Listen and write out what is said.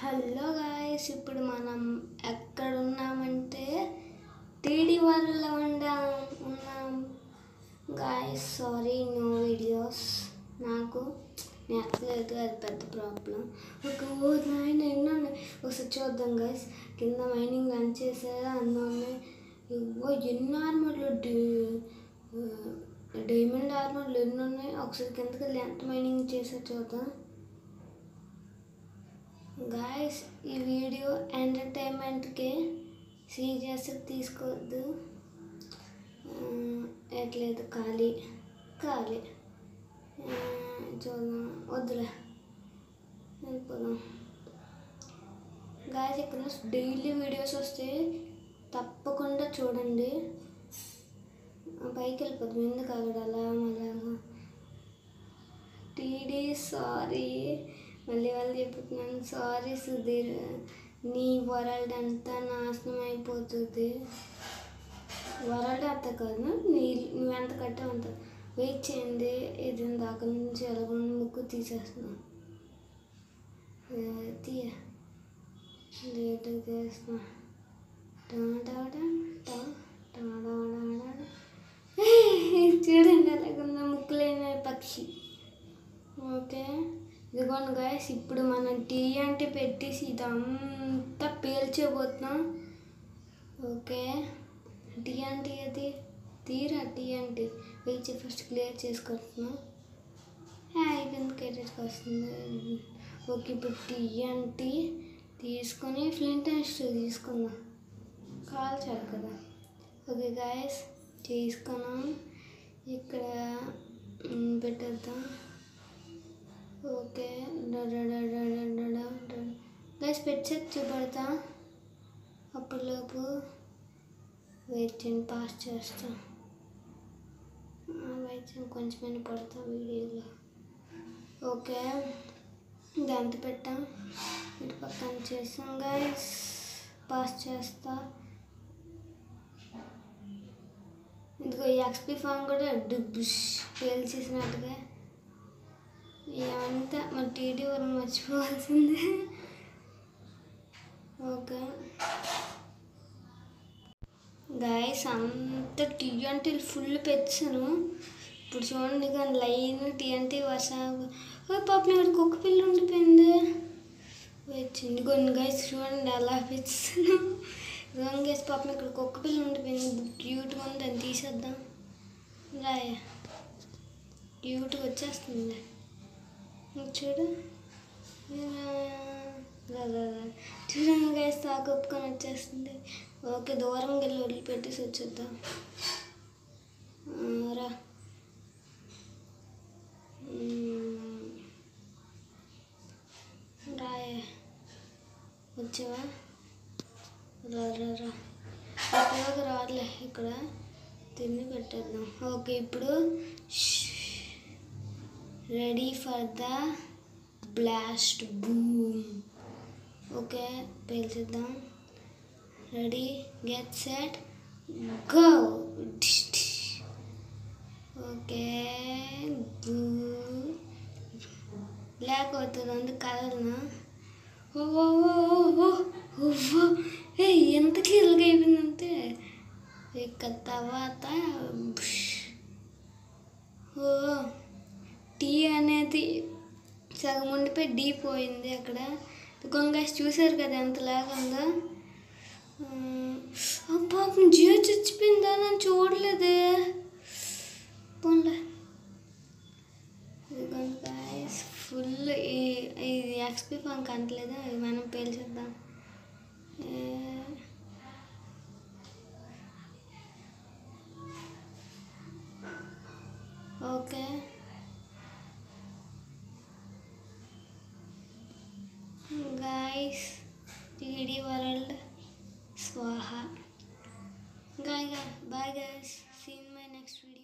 Hello guys ఇప్పుడు మనం ఎక్కడ ఉన్నామంటే టీడీ వల్ల ఉండా ఉన్నాం గాయస్ సారీ నో వీడియోస్ నాకు నెట్లేదు అది పెద్ద ప్రాబ్లం ఒక ఓ నాయన ఎన్నో ఉన్నాయి ఒకసారి చూద్దాం గాయస్ కింద మైనింగ్ రన్ చేసారు అన్నీ ఉన్నాయి ఇవ్వో ఎన్ని ఆర్మర్లు డైమండ్ ఆర్మర్లు ఎన్ని ఉన్నాయి ఒకసారి కిందకి వెళ్ళి ఎంత మైనింగ్ చేసారు చూద్దాం గాయస్ ఈ వీడియో ఎంటర్టైన్మెంట్కి సీరియస్ తీసుకోవద్దు ఆ, ఎట్లేదు ఖాళీ ఖాళీ ఆ, చూద్దాం వద్దులే వెళ్ళిపోదాం గాయస్ ఇక్కడ డైలీ వీడియోస్ వస్తే తప్పకుండా చూడండి ఆ, పైకి వెళ్ళిపోతాం ఎందుకు అక్కడ అలా అలాగా టీడీ సారీ మళ్ళీ వాళ్ళు చెప్తున్నాను సారీ సుధీర్ నీ వరల్డ్ అంతా నాశనం అయిపోతుంది వరల్డ్ అంత కాదు నీ నువ్వెంత కట్టావు అంత వెయిట్ చేయండి ఇది దాకా నుంచి ఎలాగొండ ముక్కు తీసేస్తున్నాను ఏ, తీయ లేట్గా తీస్తున్నా టా టా టా టా టా టా టా టా. ఏయ్, చూడండి ఎలాగుందో ముక్కులేని పక్షి ఓకే ఇదిగోండి గాయస్ ఇప్పుడు మనం టీ అంటే పెట్టేసి ఇదంతా పేల్చేపోతున్నాం ఓకే టీ అంటే అది తీరా టీ అంటే వేచి ఫస్ట్ క్లియర్ చేసుకుంటున్నాం అయిపోయింది ఎడిట్కి వస్తుంది ఓకే ఇప్పుడు టీ అంటే తీసుకొని ఫ్లింట్ అండ్ స్టూ తీసుకుందాం కాల్చాలి కదా ఓకే గాయస్ తీసుకున్నాం ఇక్కడ మ్, పెట్టేద్దాం ఓకే గైస్ పెట్టి చూపెడతా అప్పటిలోపు వెయిట్ చేయండి పాస్ చేస్తా వెయిట్ చేయండి కొంచెమైనా పడతా వీడియోలో ఓకే దాంతో పెట్టాం ఇటు పక్కన చేసాం గైస్ పాస్ చేస్తా ఇదిగో ఈ ఎక్స్పీ ఫామ్ కూడా డుబ్బుష్ పేల్చేసినట్టుగా ఇవంతా మన టీడీ వరకు మర్చిపోవాల్సిందే ఓకే గాయస్ అంత టీ అంటే ఫుల్ పెచ్చాను ఇప్పుడు చూడండి కానీ లైన్ టీ అంటే వర్ష ఓ పాప ఇక్కడ కుక్క పిల్ల ఉండిపోయింది వచ్చింది కొన్ని గైస్ చూడండి అలా పెచ్చాను ఇదిగోండి గైస్ పాపం ఇక్కడ కుక్క పిల్ల ఉండిపోయింది క్యూట్గా ఉంది అని తీసేద్దాం రాయ క్యూట్గా వచ్చేస్తుంది చూడు రా, రా, రా. చూడండి గైస్ తాకు ఒప్పుకొని వచ్చేస్తుంది ఓకే దూరం వెళ్ళి వదిలిపెట్టేసి వచ్చేద్దాం ఆ, రా మ్మ్. రాయే వచ్చావా రా రా రా ఇక్కడ రాలే ఇక్కడ తిని పెట్టేద్దాం ఓకే ఇప్పుడు ready for the blast boom okay పేల్చేద్దాం ready get set go okay బూ లేకపోతుంది అందుకు కదలనా ఓ ఓ ఓ ఓ ఓ ఓ ఏ ఎంత క్లియర్గా అయిపోయిందంటే ఇక తర్వాత బుష్. ఓ టీ అనేది సగం ఉండిపోయి డీ పోయింది అక్కడ గొంగేసి చూసారు కదా ఎంత లాగా ఉందో ఆ పాపం జియో చచ్చిపోయిందా నేను చూడలేదే పోన్లే ఫుల్ ఇది ఎక్స్పీ ఫంక్ అంటలేదు ఇది మనం పేల్చేద్దాం ఏ, okay guys TD world swaha guys bye guys see you in my next video